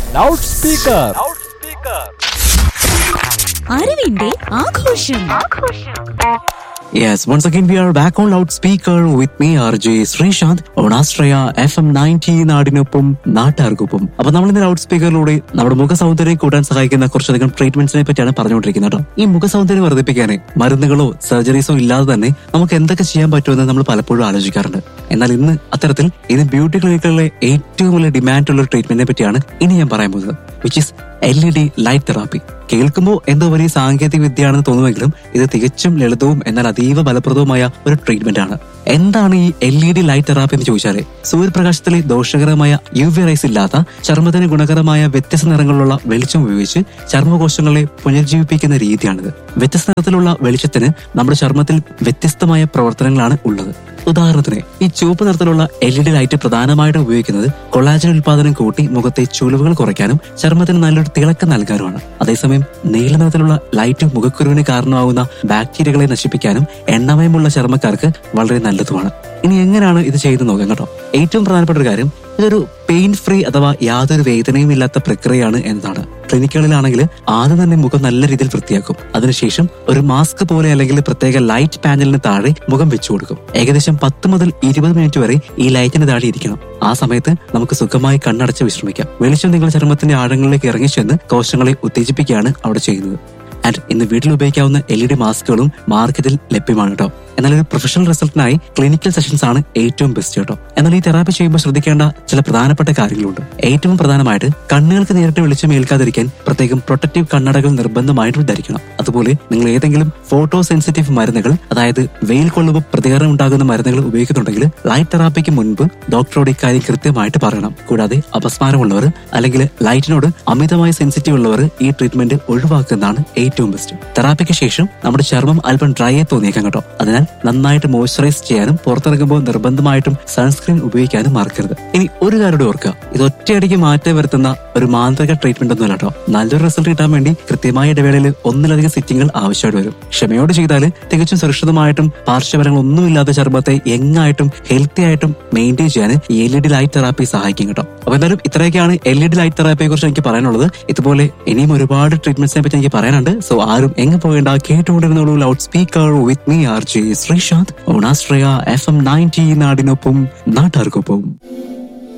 loud speaker അറിവിന്റെ ആഘോഷം Yes, once again we are back on loudspeaker with me RJ Sreesanth on Astraya FM 90 നാടിനൊപ്പം നാട്ടാർക്കൊപ്പം അപ്പൊ നമ്മൾ ഇന്ന് ലൗഡ് സ്പീക്കറിലൂടെ നമ്മുടെ മുഖ സൗന്ദര്യം കൂട്ടാൻ സഹായിക്കുന്ന കുറച്ചധികം ട്രീറ്റ്മെന്റ്സിനെ പറ്റിയാണ് പറഞ്ഞുകൊണ്ടിരിക്കുന്നത് കേട്ടോ ഈ മുഖ സൗന്ദര്യം വർദ്ധിപ്പിക്കാനേ മരുന്നുകളോ സർജറീസോ ഇല്ലാതെ തന്നെ നമുക്ക് എന്തൊക്കെ ചെയ്യാൻ പറ്റുമെന്ന് നമ്മൾ പലപ്പോഴും ആലോചിക്കാറുണ്ട് എന്നാൽ ഇന്ന് അത്തരത്തിൽ ഇത് ബ്യൂട്ടി ക്ലിനിക്കുകളിലെ ഏറ്റവും വലിയ ഡിമാൻഡ് ഉള്ള ട്രീറ്റ്മെന്റിനെ പറ്റിയാണ് ഇനി ഞാൻ പറയാൻ പോകുന്നത് which is L E D light therapy കേൾക്കുമ്പോൾ എന്തോ വലിയ സാങ്കേതിക വിദ്യയാണെന്ന് തോന്നുമെങ്കിലും ഇത് തികച്ചും ലളിതവും എന്നാൽ അതീവ ഫലപ്രദവുമായ ഒരു ട്രീറ്റ്മെന്റ് ആണ് എന്താണ് ഈ L E D light therapy എന്ന് ചോദിച്ചാല് സൂര്യപ്രകാശത്തിലെ ദോഷകരമായ യു വി റൈസ് ഇല്ലാത്ത ചർമ്മത്തിന് ഗുണകരമായ വ്യത്യസ്ത നിറങ്ങളിലുള്ള വെളിച്ചം ഉപയോഗിച്ച് ചർമ്മകോശങ്ങളെ പുനർജീവിപ്പിക്കുന്ന രീതിയാണിത് വ്യത്യസ്ത നിറത്തിലുള്ള വെളിച്ചത്തിന് നമ്മുടെ ചർമ്മത്തിൽ വ്യത്യസ്തമായ പ്രവർത്തനങ്ങളാണ് ഉള്ളത് ഉദാഹരണത്തിന് ഈ ചുവപ്പ് നിറത്തിലുള്ള എൽ ഇ ഡി ലൈറ്റ് പ്രധാനമായിട്ടും ഉപയോഗിക്കുന്നത് കൊളാജൻ ഉൽപാദനം കൂട്ടി മുഖത്തെ ചുളിവുകൾ കുറയ്ക്കാനും ചർമ്മത്തിന് നല്ലൊരു തിളക്കം നൽകാനുമാണ് അതേസമയം നീല നിറത്തിലുള്ള ലൈറ്റ് മുഖക്കുരുവിന് കാരണമാകുന്ന ബാക്ടീരിയകളെ നശിപ്പിക്കാനും എണ്ണമയമുള്ള ചർമ്മക്കാർക്ക് വളരെ നല്ലതുമാണ് ഇനി എങ്ങനെയാണ് ഇത് ചെയ്ത് നോക്കാം കേട്ടോ ഏറ്റവും പ്രധാനപ്പെട്ട ഒരു കാര്യം ഇതൊരു പെയിൻ ഫ്രീ അഥവാ യാതൊരു വേദനയും ഇല്ലാത്ത പ്രക്രിയയാണ് എന്നതാണ് ക്ലിനിക്കുകളിലാണെങ്കിൽ ആദ്യം തന്നെ മുഖം നല്ല രീതിയിൽ വൃത്തിയാക്കും അതിനുശേഷം ഒരു മാസ്ക് പോലെ അല്ലെങ്കിൽ പ്രത്യേക ലൈറ്റ് പാനലിന് താഴെ മുഖം വെച്ചു കൊടുക്കും ഏകദേശം പത്ത് മുതൽ ഇരുപത് മിനിറ്റ് വരെ ഈ ലൈറ്റിന് താഴെ ഇരിക്കണം ആ സമയത്ത് നമുക്ക് സുഖമായി കണ്ണടച്ച് വിശ്രമിക്കാം വെളിച്ചം നിങ്ങളുടെ ചർമ്മത്തിന്റെ ആഴങ്ങളിലേക്ക് ഇറങ്ങിച്ചെന്ന് കോശങ്ങളെ ഉത്തേജിപ്പിക്കുകയാണ് അവിടെ ചെയ്യുന്നത് ആൻഡ് ഇന്ന് വീട്ടിൽ ഉപയോഗിക്കാവുന്ന എൽ ഇ ഡി മാസ്കുകളും മാർക്കറ്റിൽ ലഭ്യമാണ് കേട്ടോ എന്നാൽ ഒരു പ്രൊഫഷണൽ റിസൾട്ടിനായി ക്ലിനിക്കൽ സെഷൻസ് ആണ് ഏറ്റവും ബെസ്റ്റ് കേട്ടോ എന്നാൽ ഈ തെറാപ്പി ചെയ്യുമ്പോൾ ശ്രദ്ധിക്കേണ്ട ചില പ്രധാനപ്പെട്ട കാര്യങ്ങളുണ്ട് ഏറ്റവും പ്രധാനമായിട്ട് കണ്ണുകൾക്ക് നേരിട്ട് വെളിച്ചം ഏൽക്കാതിരിക്കാൻ പ്രത്യേകം പ്രൊട്ടക്റ്റീവ് കണ്ണടകൾ നിർബന്ധമായിട്ടും ധരിക്കണം അതുപോലെ നിങ്ങൾ ഏതെങ്കിലും ഫോട്ടോ സെൻസിറ്റീവ് മരുന്നുകൾ അതായത് വെയിൽ കൊള്ളുമ്പോൾ പ്രതികരണം ഉണ്ടാകുന്ന മരുന്നുകൾ ഉപയോഗിക്കുന്നുണ്ടെങ്കിൽ ലൈറ്റ് തെറാപ്പിക്ക് മുൻപ് ഡോക്ടറോട് ഇക്കാര്യം കൃത്യമായിട്ട് പറയണം കൂടാതെ അപസ്മാരമുള്ളവർ അല്ലെങ്കിൽ ലൈറ്റിനോട് അമിതമായി സെൻസിറ്റീവ് ഉള്ളവർ ഈ ട്രീറ്റ്മെന്റ് ഒഴിവാക്കുന്നതാണ് ഏറ്റവും ബെസ്റ്റ് തെറാപ്പിക്ക് ശേഷം നമ്മുടെ ചർമ്മം അല്പം ഡ്രൈ ആയി തോന്നിയേക്കാം കേട്ടോ അതിനാൽ നന്നായിട്ട് മോയ്സ്ചറൈസ് ചെയ്യാനും പുറത്തിറങ്ങുമ്പോൾ നിർബന്ധമായിട്ടും സൺസ്ക്രീൻ ഉപയോഗിക്കാനും മറക്കരുത് ഇനി ഒരു കാര്യം ഓർക്കുക ഇത് ഒറ്റയടിക്ക് മാറ്റം വരുത്തുന്ന ഒരു മാന്ത്രിക ട്രീറ്റ്മെന്റ് ഒന്നുമല്ല കേട്ടോ നല്ലൊരു റിസൾട്ട് കിട്ടാൻ വേണ്ടി കൃത്യമായ ഇടവേളയിൽ ഒന്നിലധികം സിറ്റിങ്ങൾ ആവശ്യമായിട്ട് വരും ക്ഷമയോടെ ചെയ്താൽ തികച്ചും സുരക്ഷിതമായിട്ടും പാർശ്വഫലങ്ങൾ ഒന്നുമില്ലാത്ത ചർമ്മത്തെ യങ്ങായിട്ടും ഹെൽത്തി ആയിട്ടും മെയിൻറ്റെയിൻ ചെയ്യാൻ ഈ L E D light therapy സഹായിക്കും കേട്ടോ അപ്പൊ എന്തായാലും ഇത്രയൊക്കെയാണ് എൽ ഇ ഡി ലൈറ്റ് തെറാപ്പിയെ കുറിച്ച് എനിക്ക് പറയാനുള്ളത് ഇതുപോലെ ഇനിയും ഒരുപാട് ട്രീറ്റ്മെന്റ്സിനെ പറ്റി എനിക്ക് പറയാനുണ്ട് സോ ആരും എങ്ങ് പോകേണ്ട കേട്ടുകൊണ്ടിരുന്നുള്ളൂ loud speaker with me R J Sreesanth ഓണാശ്രയ എഫ് എം നയൻറ്റി നാടിനൊപ്പം നാട്ടാർക്കൊപ്പം